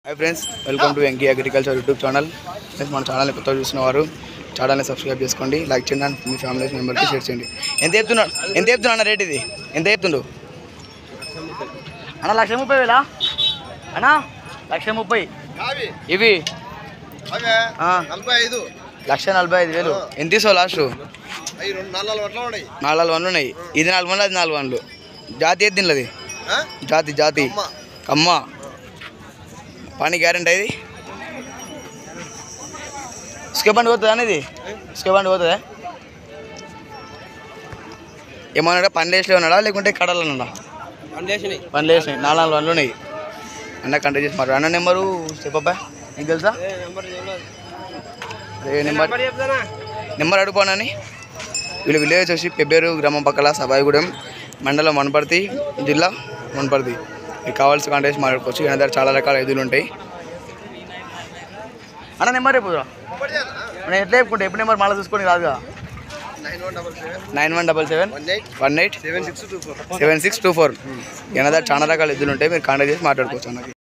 Hi friends welcome to Venky agriculture YouTube channel friends మన ఛానల్ని కొత్తగా చూస్తున్నవారు ఛానల్ని సబ్స్క్రైబ్ చేసుకోండి లైక్ చేయండి and మీ ఫ్యామిలీ మెంబర్కి షేర్ చేయండి ఎంత చెప్తున్నాడు ఎంత చెప్తున్నా అన్న రేట్ ఇది ఎంత చెప్తుండు అన్న లక్ష ముప్పై వేలా అన్నా లక్ష ముప్పై ఇవి అవే ఆ, నలభై ఐదు లక్ష నలభై ఐదు వేలు ఎంత తీసావు లాస్ట్ అవి రెండు నాలుగు అట్లా ఉన్నాయి నాలుగు వన్లు ఉన్నాయి ఇది నాలుగు వన్లు అది నాలుగు వన్లు జాతి ఏది తినలేదు ఆ? జాతి జాతి అమ్మ కమ్మ పని గ్యారెంటీ ఇది ఇసుక బండి పోతుందా అనేది ఇసుక బండి పోతుందా ఏమన్నాడా పనులు వేసి ఉన్నాడా లేకుంటే కడలు ఉన్నాడా పనులు వేసినాయి నాలుగు నాలుగు పనులు ఉన్నాయి అన్న కంటే చేసి మాట అన్న నెంబరు చెప్పబ్బా నీకు తెలుసా ఏ నెంబర్ నెంబర్ అడుగుపోనని వీళ్ళు విలేజ్ వచ్చి పెబ్బేరు గ్రామం పక్కల సబాయిగూడెం మండలం వనపర్తి జిల్లా వనపర్తి మీకు కావాల్సిన కాంటాక్ట్స్ మాట్లాడుకోవచ్చు ఈయన దగ్గర చాలా రకాల ఎదులు ఉంటాయి అన్న నెంబర్ రేపు నేను ఎట్లా చెప్పుకుంటా ఎప్పుడు నెంబర్ మళ్ళీ చూసుకొని రాదుగా nine one double seven nine one double seven one eight one eight seven six two four seven six two four ఈయన దగ్గర చాలా రకాల ఎద్దులు ఉంటాయి మీరు కాంటాక్ట్ చేసి మాట్లాడుకోవచ్చు అన్నకి